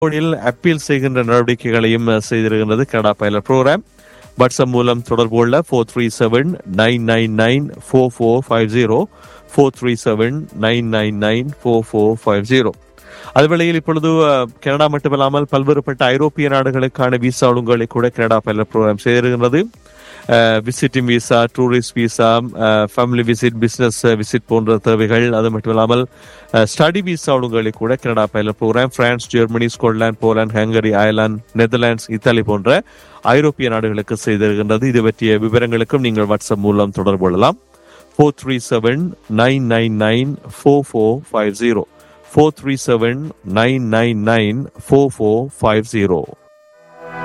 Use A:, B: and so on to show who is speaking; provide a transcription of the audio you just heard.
A: போனில் அப்பீல் செய்கின்ற நடவடிக்கைகளையும் அஹ், செய்திருக்கின்றது கனடா பைலட் ப்ரோக்ராம் வாட்ஸ்அப் மூலம் தொடர்பு கொள்ள four three seven nine nine nine four four five zero four three seven nine nine nine four four five zero அதுவேளையில் இப்பொழுது அஹ், கனடா மட்டுமில்லாமல் பல்வேறுபட்ட ஐரோப்பிய நாடுகளுக்கான விசா ஒழுங்குகளை கூட கனடா பைலட் ப்ரோக்ராம் செய்திருக்கிறது visiting visa tourist visa family visit business visit போன்ற தேவைகள் அது மட்டும் இல்லாமல் ஸ்டடி விசா ஒழுங்குகளை கூட Canada pilot program France Germany Scotland Poland Hungary Ireland Netherlands Italy போன்ற ஐரோப்பிய நாடுகளுக்கு செய்திருக்கின்றது இது பற்றிய விவரங்களுக்கும் நீங்கள் வாட்ஸ்அப் மூலம் தொடர்பு கொள்ளலாம் four three seven nine nine nine four four five zero four three seven nine nine nine four four five zero